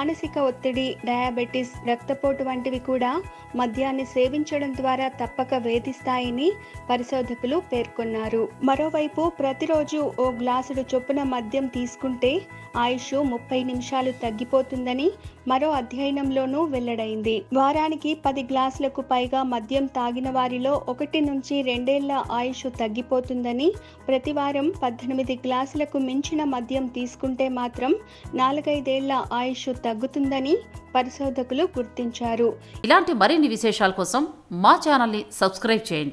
మానసిక ఒత్తిడి డయాబెటిస్ రక్తపోటు వంటివి కూడా మద్యాన్ని సేవించడం ద్వారా తప్పక వేధిస్తాయని పరిశోధకులు పేర్కొన్నారు మరోవైపు ప్రతిరోజు ఓ గ్లాసుడు చొప్పున మద్యం తీసుకుంటే ఆయుష్ ముప్పై నిమిషాలు తగ్గిపోతుందని మరో అధ్యయనంలోనూ వెల్లడైంది వారానికి పది గ్లాసులకు పైగా మద్యం తాగిన వారిలో ఒకటి నుంచి రెండేళ్ల ఆయుష్ తగ్గిపోతుందని ప్రతివారం పద్దెనిమిది గ్లాసులకు మించిన మద్యం తీసుకుంటే మాత్రం నాలుగైదేళ్ల ఆయుష్ తగ్గుతుందని పరిశోధకులు గుర్తించారు ఇలాంటి మరిన్ని విశేషాల కోసం మా ఛానల్ని సబ్స్క్రైబ్ చేయండి